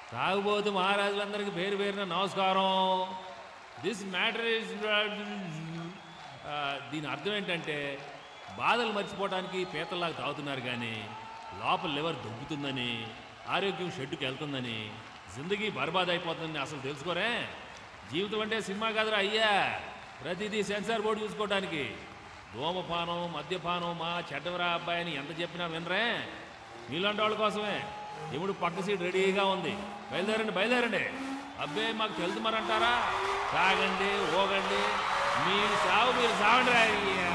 తాగుబోతు మహారాజులందరికీ పేరు పేరున నమస్కారం దిస్ మ్యాటర్ ఇస్ దీని అర్థం ఏంటంటే బాధలు మర్చిపోవడానికి పీతల్లాగా తాగుతున్నారు కానీ లోపల లివర్ దొబ్బుతుందని ఆరోగ్యం షెడ్డుకి వెళ్తుందని జిందగీ బర్బాద్ అయిపోతుందని అసలు తెలుసుకోరే జీవితం అంటే సినిమా కాదురా అయ్యా ప్రతిదీ సెన్సార్ బోర్డు చూసుకోవడానికి ధూమపానం మద్యపానం మా చెడ్డవరా అబ్బాయి అని ఎంత చెప్పినా వినరే మీలాంటి వాళ్ళ కోసమే ఇప్పుడు పక్క సీట్ రెడీగా ఉంది బయలుదేరండి బయలుదేరండి అబ్బే మాకు తెలుసు మరంటారా తాగండి ఓగండి మీ సాగు మీరు సాగండి రా అయ్యా